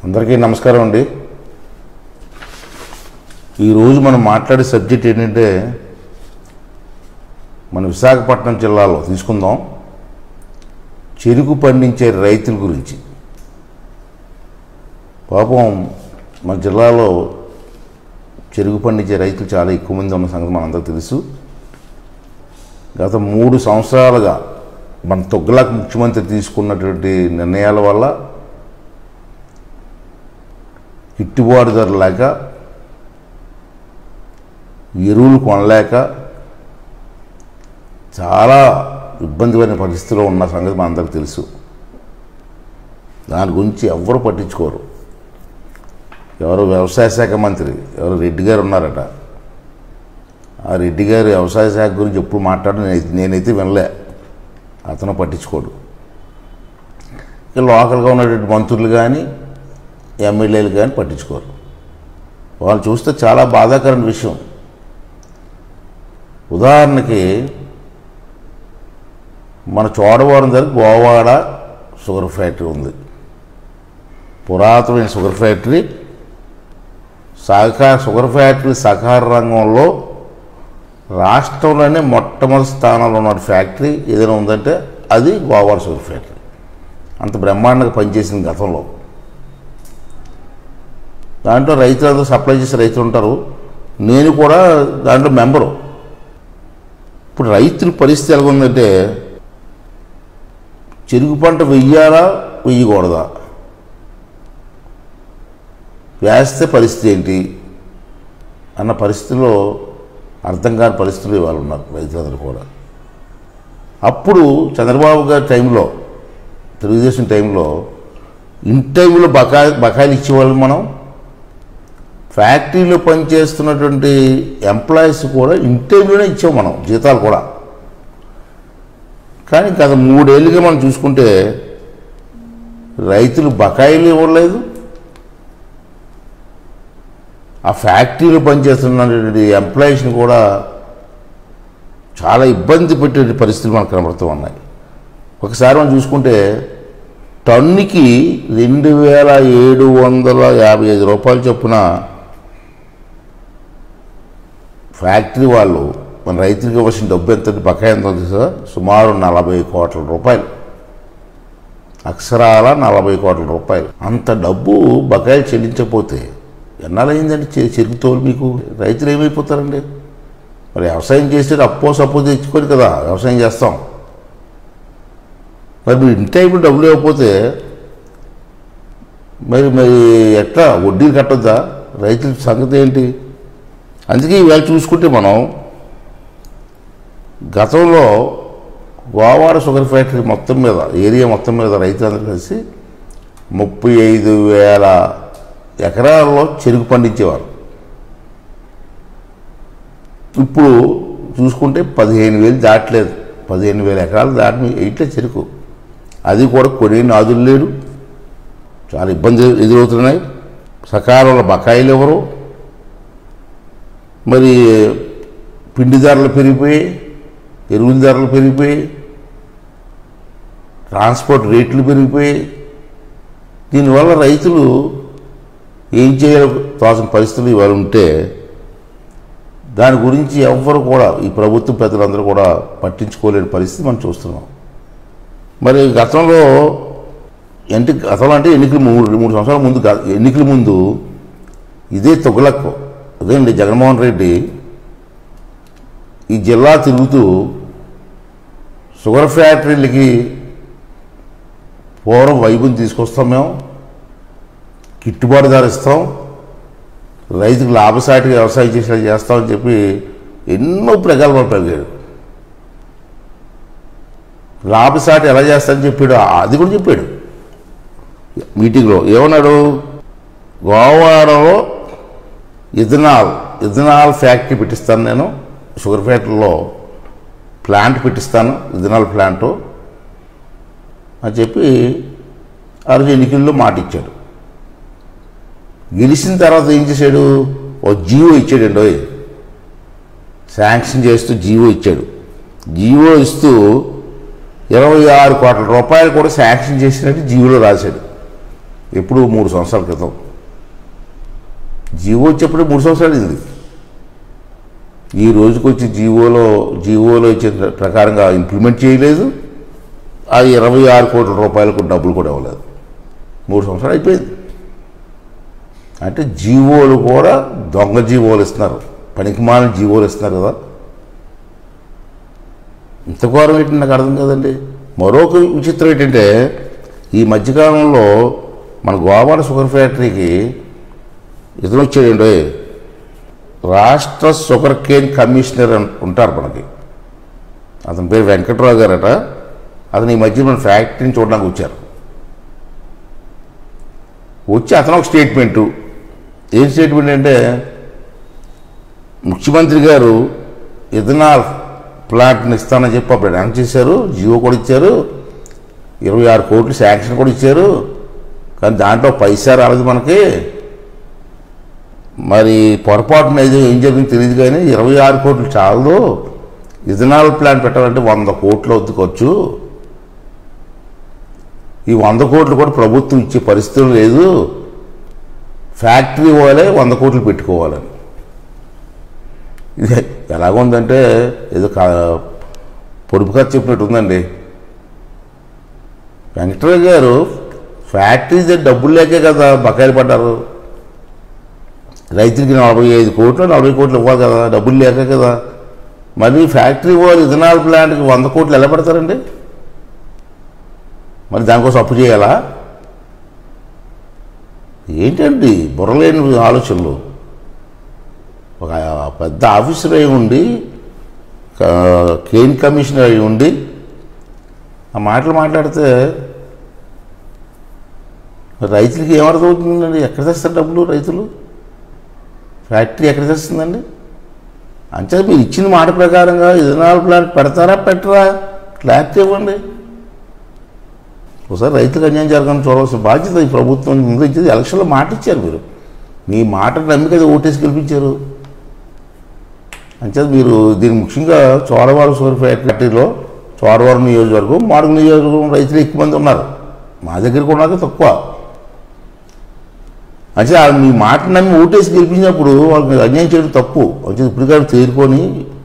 అందరికీ నమస్కారం అండి ఈరోజు మనం మాట్లాడే సబ్జెక్ట్ ఏంటంటే మన విశాఖపట్నం జిల్లాలో తీసుకుందాం చెరుకు పండించే రైతుల గురించి పాపం మన జిల్లాలో చెరుకు పండించే రైతులు చాలా ఎక్కువ మంది ఉన్న సంగతి మనందరికీ తెలుసు గత మూడు సంవత్సరాలుగా మన తొగ్గులాక్ ముఖ్యమంత్రి తీసుకున్నటువంటి నిర్ణయాల వల్ల గిట్టుబాటు ధర లేక ఎరువులు కొనలేక చాలా ఇబ్బందికరమైన పరిస్థితిలో ఉన్న సంగతి మనందరికీ తెలుసు దాని గురించి ఎవ్వరు పట్టించుకోరు ఎవరు వ్యవసాయ శాఖ మంత్రి ఎవరు రెడ్డి గారు ఉన్నారట ఆ రెడ్డి గారు వ్యవసాయ శాఖ గురించి ఎప్పుడు మాట్లాడి నేనైతే వినలే అతను పట్టించుకోడు ఇక లోకల్గా ఉన్నటువంటి మంత్రులు కానీ ఎమ్మెల్యేలు కానీ పట్టించుకోరు వాళ్ళు చూస్తే చాలా బాధాకరమైన విషయం ఉదాహరణకి మన చోడవరం దగ్గర గోవాడ షుగర్ ఫ్యాక్టరీ ఉంది పురాతనమైన షుగర్ ఫ్యాక్టరీ సహకార షుగర్ ఫ్యాక్టరీ సహకార రంగంలో రాష్ట్రంలోనే మొట్టమొదటి స్థానంలో ఉన్న ఫ్యాక్టరీ ఏదైనా ఉందంటే అది గోవాడ షుగర్ ఫ్యాక్టరీ అంత బ్రహ్మాండంగా పనిచేసింది గతంలో దాంట్లో రైతులందరూ సప్లై చేసే రైతులు ఉంటారు నేను కూడా దాంట్లో మెంబరు ఇప్పుడు రైతుల పరిస్థితి ఎలా ఉందంటే చెరుకు పంట వెయ్యాలా వెయ్యకూడదా వేస్తే పరిస్థితి ఏంటి అన్న పరిస్థితిలో అర్థం కాని పరిస్థితులు ఇవాళ ఉన్నారు రైతులందరూ కూడా అప్పుడు చంద్రబాబు గారి టైంలో తెలుగుదేశం టైంలో ఇన్ టైంలో బకాయి బకాయిలు ఇచ్చేవాళ్ళం మనం ఫ్యాక్టరీలో పనిచేస్తున్నటువంటి ఎంప్లాయీస్ కూడా ఇన్ టైంలోనే ఇచ్చాం మనం జీతాలు కూడా కానీ గత మూడేళ్ళుగా మనం చూసుకుంటే రైతులు బకాయిలు ఇవ్వలేదు ఆ ఫ్యాక్టరీలో పనిచేస్తున్నటువంటి ఎంప్లాయీస్ని కూడా చాలా ఇబ్బంది పెట్టే పరిస్థితులు మనకు కనబడుతూ ఉన్నాయి ఒకసారి మనం చూసుకుంటే టన్నుకి రెండు వేల ఏడు వందల యాభై ఐదు రూపాయలు చొప్పున ఫ్యాక్టరీ వాళ్ళు మన రైతులకు ఇవ్వాల్సిన డబ్బు ఎంత బకాయి ఎంత తెలుసా సుమారు నలభై కోట్ల రూపాయలు అక్షరాల నలభై కోట్ల రూపాయలు అంత డబ్బు బకాయిలు చెల్లించకపోతే ఎన్నాళ్ళయిందండి చె- చెరుకు తోలు మీకు రైతులు ఏమైపోతారండి మరి వ్యవసాయం చేస్తే అప్పో సప్పో తెచ్చుకొని కదా వ్యవసాయం చేస్తాం మరి మీరు ఇన్ టైంలో డబ్బులు ఇవ్వకపోతే మరి మరి ఎట్లా వడ్డీలు కట్టొద్దా రైతుల సంగతి ఏంటి అందుకే ఇవాళ చూసుకుంటే మనం గతంలో గోవాడ షుగర్ ఫ్యాక్టరీ మొత్తం మీద ఏరియా మొత్తం మీద రైతులందరూ కలిసి ముప్పై ఐదు వేల ఎకరాల్లో చెరుకు పండించేవారు ఇప్పుడు చూసుకుంటే పదిహేను వేలు దాటలేదు పదిహేను వేల ఎకరాలు దాటి ఇట్లే చెరుకు అది కూడా కొనే నాదులు లేరు చాలా ఇబ్బందులు ఎదురవుతున్నాయి సకాలంలో బకాయిలు ఎవరు మరి పిండి ధరలు పెరిగిపోయి ఎరువుల ధరలు పెరిగిపోయి ట్రాన్స్పోర్ట్ రేట్లు పెరిగిపోయి దీనివల్ల రైతులు ఏం చేయాలో తోసిన పరిస్థితులు ఇవాళ ఉంటే దాని గురించి ఎవ్వరు కూడా ఈ ప్రభుత్వ పెద్దలందరూ కూడా పట్టించుకోలేని పరిస్థితి మనం చూస్తున్నాం మరి గతంలో అంటే గతంలో అంటే ఎన్నికల మూడు మూడు సంవత్సరాల ముందు గా- ఎన్నికల ముందు ఇదే తొగలకు అదేండి జగన్మోహన్ రెడ్డి ఈ జిల్లా తిరుగుతూ షుగర్ ఫ్యాక్టరీలకి పూర్వం వైపుని తీసుకొస్తాం మేము గిట్టుబాటు ధర ఇస్తాం రైతుకు లాభసాటిగా వ్యవసాయం చేసేలా చేస్తామని చెప్పి ఎన్నో ప్రగల్భాలు పెరిగాడు లాభసాటి ఎలా చేస్తానని చెప్పాడు అది కూడా చెప్పాడు మీటింగ్లో ఏమన్నాడు గోవాడలో ఇథనాల్ ఇథనాల్ ఫ్యాక్టరీ పెట్టిస్తాను నేను షుగర్ ఫ్యాక్టరీలో ప్లాంట్ పెట్టిస్తాను ఇథనాల్ ప్లాంటు అని చెప్పి ఆ రోజు ఎన్నికల్లో మాట ఇచ్చాడు గెలిచిన తర్వాత ఏం చేశాడు ఓ జీవో ఇచ్చాడండి ఓయ్ శాంక్షన్ చేస్తూ జీవో ఇచ్చాడు జీవో ఇస్తూ ఇరవై ఆరు కోట్ల రూపాయలు కూడా శాంక్షన్ చేసినట్టు జీవోలో రాశాడు ఎప్పుడు మూడు సంవత్సరాల క్రితం జీవో వచ్చేప్పుడే మూడు సంవత్సరాలు అయింది ఈ రోజుకి వచ్చి జీవోలో జీవోలో ఇచ్చిన ప్రకారంగా ఇంప్లిమెంట్ చేయలేదు ఆ ఇరవై ఆరు కోట్ల రూపాయలకు డబ్బులు కూడా ఇవ్వలేదు మూడు సంవత్సరాలు అయిపోయింది అంటే జీవోలు కూడా దొంగ జీవోలు ఇస్తున్నారు పనికిమాలిన జీవోలు ఇస్తున్నారు కదా ఇంత ఘోరం ఏంటి నాకు అర్థం కదండి మరొక విచిత్రం ఏంటంటే ఈ మధ్యకాలంలో మన గోవాడ షుగర్ ఫ్యాక్టరీకి ఇతను వచ్చాడండి రాష్ట్ర షుగర్ కేన్ కమిషనర్ అని ఉంటారు మనకి అతని పేరు వెంకట్రావు గారట అతను ఈ మధ్య మన ఫ్యాక్టరీని చూడడానికి వచ్చారు వచ్చి అతను ఒక స్టేట్మెంటు ఏం స్టేట్మెంట్ అంటే ముఖ్యమంత్రి గారు ఇథనాల్ ప్లాంట్ని ఇస్తానని చెప్పి అప్పుడు అనౌన్స్ చేశారు జియో కూడా ఇచ్చారు ఇరవై ఆరు కోట్లు శాంక్షన్ కూడా ఇచ్చారు కానీ దాంట్లో పైసా రాలేదు మనకి మరి పొరపాటున ఏదో ఏం జరిగింది తెలియదు కానీ ఇరవై ఆరు కోట్లు చాలదు ఇథనాల్ ప్లాంట్ పెట్టాలంటే వంద కోట్లు అవుద్ది ఖర్చు ఈ వంద కోట్లు కూడా ప్రభుత్వం ఇచ్చే పరిస్థితి లేదు ఫ్యాక్టరీ వాళ్ళే వంద కోట్లు పెట్టుకోవాలని ఇది ఎలాగుందంటే ఏదో కా పొడుపు కథ చెప్పినట్టు ఉందండి వెంకటరావు గారు ఫ్యాక్టరీ దగ్గర డబ్బులు లేకే కదా బకాయిలు పడ్డారు రైతులకి నలభై ఐదు కోట్లు నలభై కోట్లు ఇవ్వాలి కదా డబ్బులు లేక కదా మరి ఫ్యాక్టరీ వాళ్ళు ఇథనాల్ ప్లాంట్కి వంద కోట్లు ఎలా పెడతారండి మరి దానికోసం అప్పు చేయాలా ఏంటండి బుర్రలేని ఆలోచనలు ఒక పెద్ద ఆఫీసర్ అయి ఉండి క- కేన్ కమిషనర్ అయి ఉండి ఆ మాటలు మాట్లాడితే మరి రైతులకి ఏమర్థమవుతుందండి ఎక్కడ తెస్తారు డబ్బులు రైతులు ఫ్యాక్టరీ ఎక్కడ తెస్తుందండి అంతే మీరు ఇచ్చిన మాట ప్రకారంగా ఇథనాల్ ప్లాంట్ పెడతారా పెట్టరా క్లారిటీ ఇవ్వండి ఒకసారి రైతులకు అన్యాయం జరగని చూడవలసిన బాధ్యత ఈ ప్రభుత్వం ముందు ఇచ్చేది ఎలక్షన్లో మాట ఇచ్చారు మీరు మీ మాట నమ్మి కదా ఓటేసి గెలిపించారు అంచేత మీరు దీని ముఖ్యంగా చోడవరం షుగర్ ఫ్యాక్టరీలో చోడవరం నియోజకవర్గం మాడుగు నియోజకవర్గం రైతులు ఎక్కువ మంది ఉన్నారు మా దగ్గర కూడా తక్కువ అంటే ఆ మీ మాట నమ్మి ఓటేసి గెలిపించినప్పుడు వాళ్ళకి అన్యాయం చేయడం తప్పు అంటే ఇప్పుడు కానీ తేరుకొని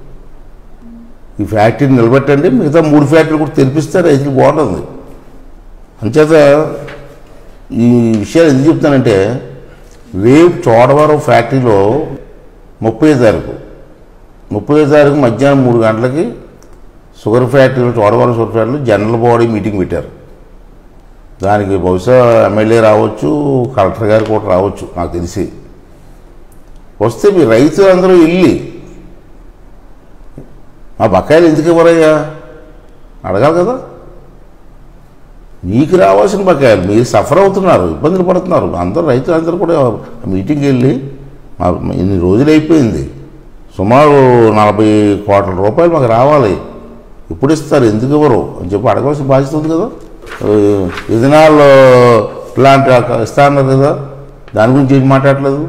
ఈ ఫ్యాక్టరీని నిలబెట్టండి మిగతా మూడు ఫ్యాక్టరీలు కూడా తెరిపిస్తే రైతులకు బాగుంటుంది అంచేత ఈ విషయాలు ఎందుకు చెప్తానంటే రేపు చోడవరం ఫ్యాక్టరీలో ముప్పై తారీఖు ముప్పై తారీఖు మధ్యాహ్నం మూడు గంటలకి షుగర్ ఫ్యాక్టరీలో చోడవరం షుగర్ ఫ్యాక్టరీలో జనరల్ బాడీ మీటింగ్ పెట్టారు దానికి బహుశా ఎమ్మెల్యే రావచ్చు కలెక్టర్ గారు కూడా రావచ్చు నాకు తెలిసి వస్తే మీ రైతులందరూ వెళ్ళి మా బకాయిలు ఎందుకు ఇవ్వరయ్యా అడగాలి కదా మీకు రావాల్సిన బకాయిలు మీరు సఫర్ అవుతున్నారు ఇబ్బందులు పడుతున్నారు అందరూ రైతులందరూ కూడా మీటింగ్కి వెళ్ళి మా ఇన్ని రోజులు అయిపోయింది సుమారు నలభై కోట్ల రూపాయలు మాకు రావాలి ఎప్పుడు ఇస్తారు ఎందుకు ఇవ్వరు అని చెప్పి అడగవలసిన బాధ్యత ఉంది కదా ఇథనాల్ ప్లాంట్ ఇస్తా అన్నారు కదా దాని గురించి ఏం మాట్లాడలేదు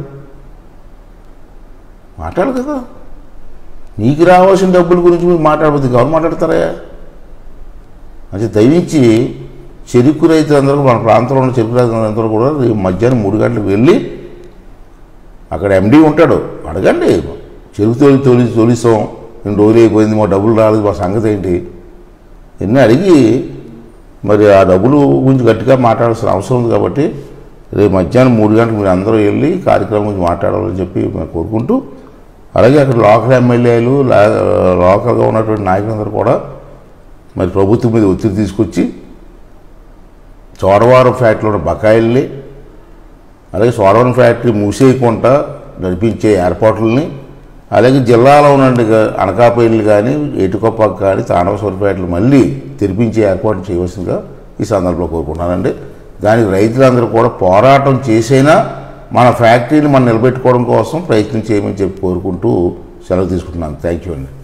మాట్లాడు కదా మీకు రావాల్సిన డబ్బుల గురించి మీరు మాట్లాడబోద్దు ఎవరు మాట్లాడతారా అంటే దయవించి చెరుకు రైతులందరూ మన ప్రాంతంలో ఉన్న చెరుకు రైతులందరూ కూడా రేపు మధ్యాహ్నం మూడు గంటలకు వెళ్ళి అక్కడ ఎండీ ఉంటాడు అడగండి చెరుకు తోలి తొలి తొలిసాం రెండు రోజులు అయిపోయింది మా డబ్బులు రాలేదు మా సంగతి ఏంటి ఎన్ని అడిగి మరి ఆ డబ్బులు గురించి గట్టిగా మాట్లాడాల్సిన అవసరం ఉంది కాబట్టి రేపు మధ్యాహ్నం మూడు గంటలకు మీరు అందరూ వెళ్ళి కార్యక్రమం గురించి మాట్లాడాలని చెప్పి మేము కోరుకుంటూ అలాగే అక్కడ లోకల్ ఎమ్మెల్యేలు లోకల్గా ఉన్నటువంటి నాయకులందరూ కూడా మరి ప్రభుత్వం మీద ఒత్తిడి తీసుకొచ్చి చోడవరం ఫ్యాక్టరీలో ఉన్న బకాయిల్ని అలాగే చోడవరం ఫ్యాక్టరీ మూసేయకుండా నడిపించే ఏర్పాట్లని అలాగే జిల్లాలో ఉన్న అనకాపల్లి కానీ ఏటుకొప్పకు కానీ తాండవసూరి ఫ్యాక్టరీలు మళ్ళీ తెరిపించే ఏర్పాటు చేయవలసిందిగా ఈ సందర్భంలో కోరుకుంటున్నానండి దానికి రైతులందరూ కూడా పోరాటం చేసైనా మన ఫ్యాక్టరీని మనం నిలబెట్టుకోవడం కోసం ప్రయత్నం చేయమని చెప్పి కోరుకుంటూ సెలవు తీసుకుంటున్నాను థ్యాంక్ యూ అండి